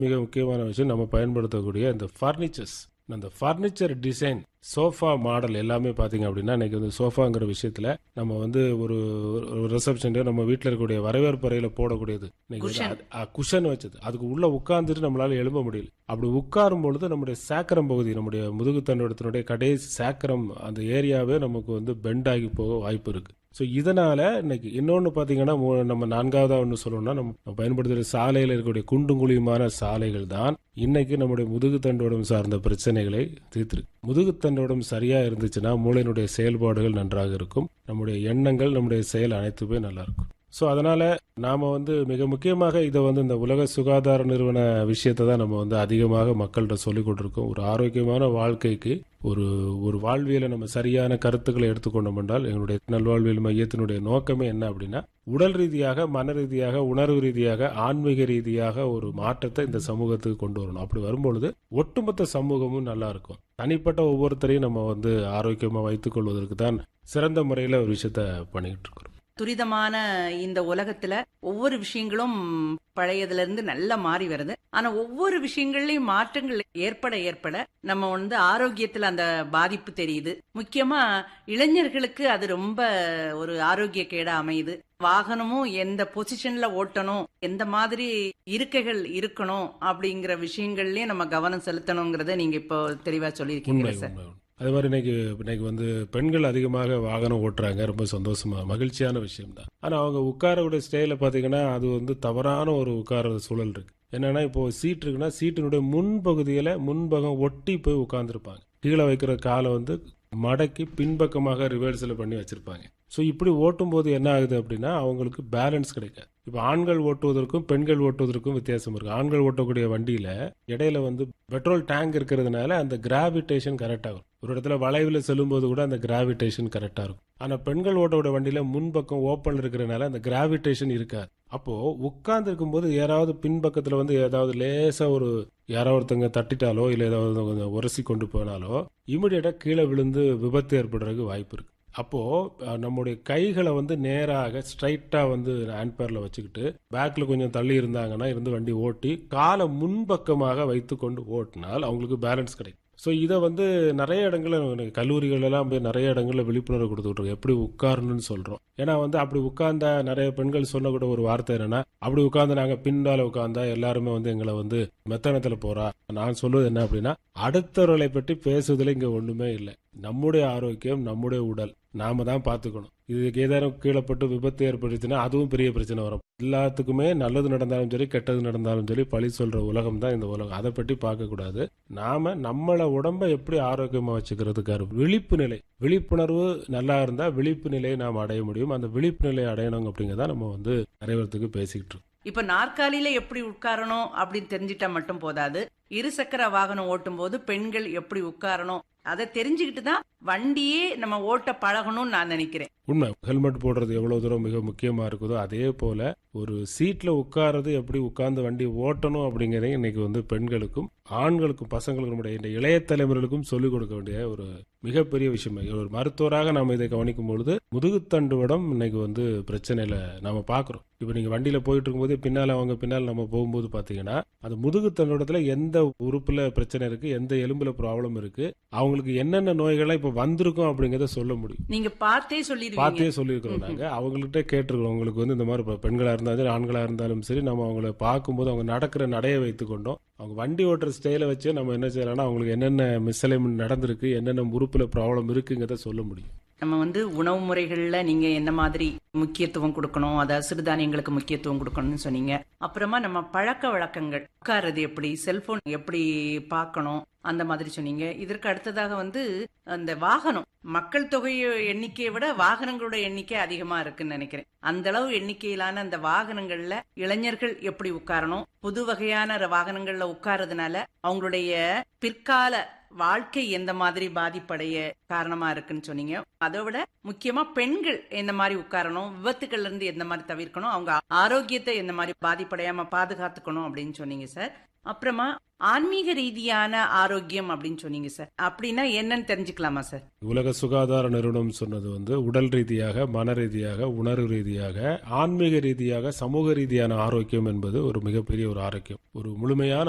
மிக முக்கியமான விஷயம் நம்ம பயன்படுத்தக்கூடிய இந்த ஃபர்னிச்சர்ஸ் அந்த ஃபர்னிச்சர் டிசைன் சோஃபா மாடல் எல்லாமே பார்த்தீங்க அப்படின்னா இன்னைக்கு வந்து சோஃபாங்கிற விஷயத்துல நம்ம வந்து ஒரு ரிசப்ஷன் நம்ம வீட்டில் இருக்கக்கூடிய வரவேற்பு அறையில் போடக்கூடியது Cushion. குஷன் வச்சது அதுக்கு உள்ள உட்கார்ந்துட்டு நம்மளால எழும்ப முடியல அப்படி உட்காரும் பொழுது நம்முடைய சேக்கரம் பகுதி நம்முடைய முதுகுத்தண்டத்தினுடைய கடைசி சேக்கரம் அந்த ஏரியாவே நமக்கு வந்து பெண்ட் ஆகி போக வாய்ப்பு இருக்கு ஸோ இதனால இன்னைக்கு இன்னொன்று பார்த்தீங்கன்னா மூ- நம்ம நான்காவதா ஒன்று சொல்லணும்னா நம்ம நம்ம பயன்படுத்துகிற சாலையில் இருக்கக்கூடிய குண்டும் குழியுமான சாலைகள் தான் இன்னைக்கு நம்முடைய முதுகுத்தண்டோடம் சார்ந்த பிரச்சனைகளை தீர்த்திருக்கு முதுகுத்தண்டோடம் சரியா இருந்துச்சுன்னா மூளையினுடைய செயல்பாடுகள் நன்றாக இருக்கும் நம்முடைய எண்ணங்கள் நம்முடைய செயல் அனைத்துமே நல்லா இருக்கும் ஸோ அதனால நாம வந்து மிக முக்கியமாக இதை வந்து இந்த உலக சுகாதார நிறுவன விஷயத்தை தான் நம்ம வந்து அதிகமாக மக்கள்கிட்ட சொல்லிக் கொண்டிருக்கோம் ஒரு ஆரோக்கியமான வாழ்க்கைக்கு ஒரு ஒரு வாழ்வியலை நம்ம சரியான கருத்துக்களை எடுத்துக்கொண்டோம் என்றால் எங்களுடைய நல்வாழ்வியல் மையத்தினுடைய நோக்கமே என்ன அப்படின்னா உடல் ரீதியாக மன ரீதியாக உணர்வு ரீதியாக ஆன்மீக ரீதியாக ஒரு மாற்றத்தை இந்த சமூகத்துக்கு கொண்டு வரணும் அப்படி வரும்பொழுது ஒட்டுமொத்த சமூகமும் நல்லா இருக்கும் தனிப்பட்ட ஒவ்வொருத்தரையும் நம்ம வந்து ஆரோக்கியமா வைத்துக் கொள்வதற்கு தான் சிறந்த முறையில் ஒரு விஷயத்த பண்ணிக்கிட்டு இருக்கிறோம் துரிதமான இந்த உலகத்துல ஒவ்வொரு விஷயங்களும் பழையதுல இருந்து நல்லா மாறி வருது ஆனா ஒவ்வொரு விஷயங்கள்லயும் மாற்றங்கள் ஏற்பட ஏற்பட நம்ம வந்து ஆரோக்கியத்துல அந்த பாதிப்பு தெரியுது முக்கியமா இளைஞர்களுக்கு அது ரொம்ப ஒரு ஆரோக்கிய கேடா அமையுது வாகனமும் எந்த பொசிஷன்ல ஓட்டணும் எந்த மாதிரி இருக்கைகள் இருக்கணும் அப்படிங்கிற விஷயங்கள்லயும் நம்ம கவனம் செலுத்தணுங்கிறத நீங்க இப்போ தெளிவா உண்மை சொல்லியிருக்கீங்க சார் உண்மை உண்மை. அதே மாதிரி இன்னைக்கு இன்னைக்கு வந்து பெண்கள் அதிகமாக வாகனம் ஓட்டுறாங்க ரொம்ப சந்தோஷமா மகிழ்ச்சியான விஷயம் தான் ஆனா அவங்க உட்காரக்கூடிய ஸ்டைல பாத்தீங்கன்னா அது வந்து தவறான ஒரு உட்கார சூழல் இருக்கு என்னன்னா இப்போ சீட் இருக்குன்னா சீட்டினுடைய முன்பகுதியில முன்பகம் ஒட்டி போய் உட்கார்ந்துருப்பாங்க கீழே வைக்கிற காலை வந்து மடக்கி பின்பக்கமாக ரிவர்ஸில் பண்ணி வச்சிருப்பாங்க ஸோ இப்படி ஓட்டும்போது என்ன ஆகுது அப்படின்னா அவங்களுக்கு பேலன்ஸ் கிடைக்காது இப்போ ஆண்கள் ஓட்டுவதற்கும் பெண்கள் ஓட்டுவதற்கும் வித்தியாசம் இருக்கு ஆண்கள் ஓட்டக்கூடிய வண்டியில இடையில வந்து பெட்ரோல் டேங்க் இருக்கிறதுனால அந்த கிராவிடேஷன் கரெக்டாக இருக்கும் ஒரு இடத்துல வளைவில் செல்லும்போது கூட அந்த கிராவிடேஷன் கரெக்டாக இருக்கும் ஆனால் பெண்கள் ஓட்டக்கூடிய வண்டியில முன்பக்கம் ஓப்பன் இருக்கிறதுனால அந்த கிராவிடேஷன் இருக்காது அப்போ உட்கார்ந்து இருக்கும்போது யாராவது பின்பக்கத்துல வந்து ஏதாவது லேசா ஒரு யாரோ ஒருத்தங்க தட்டிட்டாலோ இல்லை ஏதாவது கொஞ்சம் உரசி கொண்டு போனாலோ இமிடியேட்டா கீழே விழுந்து விபத்து ஏற்படுறதுக்கு வாய்ப்பு இருக்கு அப்போ அஹ், நம்முடைய கைகளை வந்து நேராக ஸ்ட்ரைட்டா வந்து ஹேண்ட்பேர்ல வச்சுக்கிட்டு பேக்ல கொஞ்சம் தள்ளி இருந்தாங்கன்னா இருந்து வண்டி ஓட்டி காலை முன்பக்கமாக வைத்து கொண்டு ஓட்டினால் அவங்களுக்கு பேலன்ஸ் கிடைக்கும் ஸோ இதை வந்து நிறைய இடங்கள்ல கல்லூரிகள் எல்லாம் போய் நிறைய இடங்கள்ல விழிப்புணர்வு கொடுத்துட்டு இருக்கோம் எப்படி உட்காரணும்னு சொல்றோம் ஏன்னா வந்து அப்படி உட்கார்ந்தா நிறைய பெண்கள் சொன்ன கூட ஒரு வார்த்தை என்னன்னா அப்படி உட்கார்ந்து நாங்க பின்னால உட்கார்ந்தா எல்லாருமே வந்து எங்களை வந்து மெத்தனத்துல போறா நான் சொல்வது என்ன அப்படின்னா அடுத்தவர்களை பற்றி பேசுவதில் இங்க ஒண்ணுமே இல்லை நம்முடைய ஆரோக்கியம் நம்முடைய உடல் நாம தான் பார்த்துக்கணும் இதுக்கு ஏதாவது கீழப்பட்டு விபத்து ஏற்பட்டுச்சுன்னா அதுவும் பெரிய பிரச்சனை வரும் எல்லாத்துக்குமே நல்லது நடந்தாலும் சரி கெட்டது நடந்தாலும் சரி பழி சொல்ற உலகம் தான் இந்த உலகம் அதை பற்றி பார்க்க கூடாது நாம நம்மள உடம்ப எப்படி ஆரோக்கியமா வச்சுக்கிறதுக்கான விழிப்பு நிலை விழிப்புணர்வு நல்லா இருந்தா விழிப்பு நிலையை நாம் அடைய முடியும் அந்த விழிப்பு நிலையை அடையணும் அப்படிங்கறத நம்ம வந்து நிறைவேறதுக்கு பேசிக்கிட்டு இருக்கோம் இப்ப நாற்காலியில எப்படி உட்காரணும் அப்படின்னு தெரிஞ்சிட்டா மட்டும் போதாது இருசக்கர வாகனம் ஓட்டும் போது பெண்கள் எப்படி உட்காரணும் அதை தெரிஞ்சுக்கிட்டு தான் வண்டியே நம்ம ஓட்ட பழகணும்னு நான் நினைக்கிறேன் உண்மை ஹெல்மெட் போடுறது எவ்வளவு தூரம் மிக முக்கியமா இருக்குதோ அதே போல ஒரு சீட்ல உட்கார்றது எப்படி உட்கார்ந்து வண்டி ஓட்டணும் அப்படிங்கறதையும் இன்னைக்கு வந்து பெண்களுக்கும் ஆண்களுக்கும் பசங்களுக்கும் நம்முடைய இந்த இளைய தலைமுறைகளுக்கும் சொல்லிக் கொடுக்க வேண்டிய ஒரு மிகப்பெரிய விஷயம் ஒரு மருத்துவராக நாம இதை கவனிக்கும் பொழுது முதுகுத்தண்டுவடம் இன்னைக்கு வந்து பிரச்சனையில நாம பாக்குறோம் இப்ப நீங்க வண்டியில போயிட்டு இருக்கும்போது பின்னால அவங்க பின்னால் நம்ம போகும்போது பாத்தீங்கன்னா அந்த முதுகுத்தண்டோடத்துல எந்த உறுப்புல பிரச்சனை இருக்கு எந்த எலும்புல ப்ராப்ளம் இருக்கு அவங்களுக்கு என்னென்ன நோய்கள்லாம் இப்ப வந்திருக்கும் அப்படிங்கறத சொல்ல முடியும் நீங்க பார்த்தே சொல்லிடுவீங்க பார்த்தே சொல்லியிருக்கிறோம் நாங்க அவங்கள்ட்ட கேட்டிருக்கிறோம் உங்களுக்கு வந்து இந்த மாதிரி இப்ப பெண்களா இருந்தாலும் சரி ஆண்களா இருந்தாலும் சரி நம்ம அவங்கள பார்க்கும்போது அவங்க நடக்கிற நடையை வைத்துக் கொண்டோம் அவங்க வண்டி ஓட்டுற ஸ்டைலை வச்சு நம்ம என்ன செய்யலாம்னா அவங்களுக்கு என்னென்ன மிஸ்அலைன்மெண்ட் நடந்திருக்கு என்னென்ன உறுப்புல ப்ராப்ளம் இருக்குங்கிறத சொல்ல முடியும் நம்ம வந்து உணவு முறைகள்ல நீங்க என்ன மாதிரி முக்கியத்துவம் கொடுக்கணும் அதாவது சிறுதானியங்களுக்கு முக்கியத்துவம் கொடுக்கணும்னு சொன்னீங்க அப்புறமா நம்ம பழக்க வழக்கங்கள் உட்கார்றது எப்படி செல்போன் எப்படி பார்க்கணும் அந்த மாதிரி சொன்னீங்க இதற்கு அடுத்ததாக வந்து அந்த வாகனம் மக்கள் தொகை எண்ணிக்கையை விட வாகனங்களோட எண்ணிக்கை அதிகமா இருக்குன்னு நினைக்கிறேன் அந்த அளவு எண்ணிக்கையிலான அந்த வாகனங்கள்ல இளைஞர்கள் எப்படி உட்காரணும் புது வகையான வாகனங்கள்ல உட்கார்றதுனால அவங்களுடைய பிற்கால வாழ்க்கை எந்த மாதிரி பாதிப்படைய காரணமா இருக்குன்னு சொன்னீங்க அதை விட முக்கியமா பெண்கள் எந்த மாதிரி உட்காரணும் விபத்துகள்ல இருந்து எந்த மாதிரி தவிர்க்கணும் அவங்க ஆரோக்கியத்தை எந்த மாதிரி பாதிப்படையாம பாதுகாத்துக்கணும் அப்படின்னு சொன்னீங்க சார் அப்புறமா ஆன்மீக ரீதியான ஆரோக்கியம் அப்படின்னு சொன்னீங்க சார் அப்படின்னா என்னன்னு தெரிஞ்சுக்கலாமா சார் உலக சுகாதார நிறுவனம் சொன்னது வந்து உடல் ரீதியாக மன ரீதியாக உணர்வு ரீதியாக ஆன்மீக ரீதியாக சமூக ரீதியான ஆரோக்கியம் என்பது ஒரு மிகப்பெரிய ஒரு ஆரோக்கியம் ஒரு முழுமையான